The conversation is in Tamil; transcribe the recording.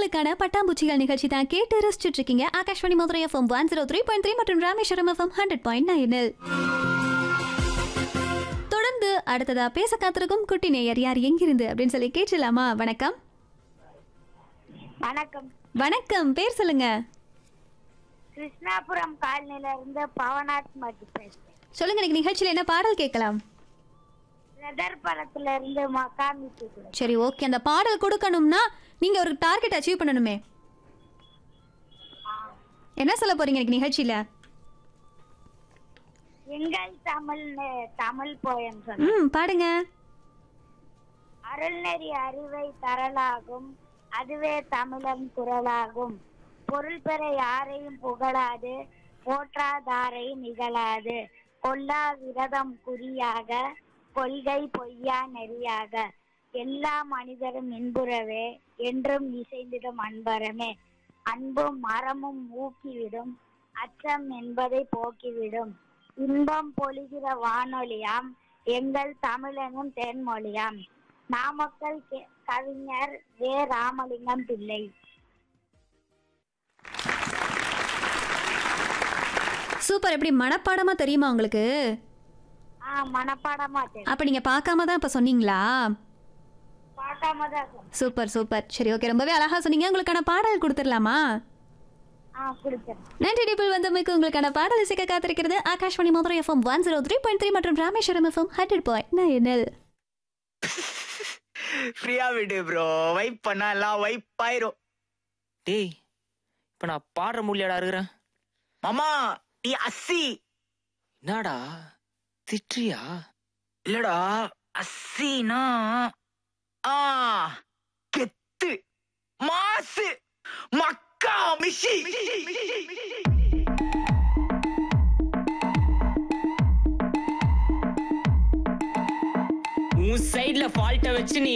உங்களுக்கான பட்டாம்பூச்சிகள் நிகழ்ச்சி தான் கேட்டு ரசிச்சுட்டு இருக்கீங்க Akashvani Madurai FM one zero three point three மற்றும் ராமேஸ்வரம் எஃப்எம் ஹண்ட்ரட் பாயிண்ட் நைனில் தொடர்ந்து அடுத்ததா பேச காத்திருக்கும் குட்டி நேயர் யார் எங்கிருந்து அப்படின்னு சொல்லி கேட்டலாமா வணக்கம் வணக்கம் வணக்கம் பேர் சொல்லுங்க கிருஷ்ணாபுரம் காலனில இருந்து பவனாத் மதி பேசுறேன் சொல்லுங்க இன்னைக்கு நிகழ்ச்சியில் என்ன பாடல் கேட்கலாம் பிரதர் படத்துல இருந்து மக்காமி தூக்குறேன் சரி ஓகே அந்த பாடல் கொடுக்கணும்னா நீங்க ஒரு டார்கெட் அச்சீவ் பண்ணணுமே என்ன சொல்ல போறீங்க இன்னைக்கு நிகழ்ச்சியில எங்கள் தமிழ் நெ- தமிழ் போயம் சொன்ன ம் பாடுங்க அருள்நெறி அறிவை தரலாகும் அதுவே தமிழன் குரலாகும் பொருள் பெற யாரையும் புகழாது போற்றாதாரை நிகழாது கொல்லா விரதம் குறியாக கொள்கை பொய்யா நெறியாக எல்லா மனிதரும் இன்புறவே என்றும் இசைந்திடும் அன்பரமே அன்பும் மரமும் ஊக்கிவிடும் அச்சம் என்பதை போக்கிவிடும் இன்பம் பொழிகிற வானொலியாம் எங்கள் தமிழனும் தென்மொழியாம் நாமக்கல் கே- கவிஞர் வே ராமலிங்கம் பிள்ளை சூப்பர் எப்படி மனப்பாடமா தெரியுமா உங்களுக்கு ஆ மனப்பாடமா தெரியும் அப்ப நீங்க பார்க்காம தான் இப்ப சொன்னீங்களா பார்க்காம தான் சொன்னேன். சூப்பர் சூப்பர் சரி ஓகே ரொம்பவே அழகா சொன்னீங்க உங்களுக்கான பாடல் கொடுத்துடலாமா ஆ கொடுத்துறேன் நன்றி டிபிள் வந்தமைக்கு உங்களுக்கான பாடல் இசைக்க காத்திருக்கிறது Akashvani Madurai FM one zero three point three மற்றும் ராமேஸ்வரம் எஃப்எம் ஹண்ட்ரட் பாயிண்ட் நைனில் ஃப்ரீயா விடு ப்ரோ வைப் பண்ணா எல்லாம் வைப் ஆயிரும் டேய் இப்ப நான் பாடுற முடியாடா இருக்கிறேன் மாமா நீ அஸ்ஸி என்னடா திட்டுறியா இல்லடா அஸ்ஸினா ஆ கெத்து மாசு மக்கா மிஷி உன் சைடுல ஃபால்ட்ட வச்சு நீ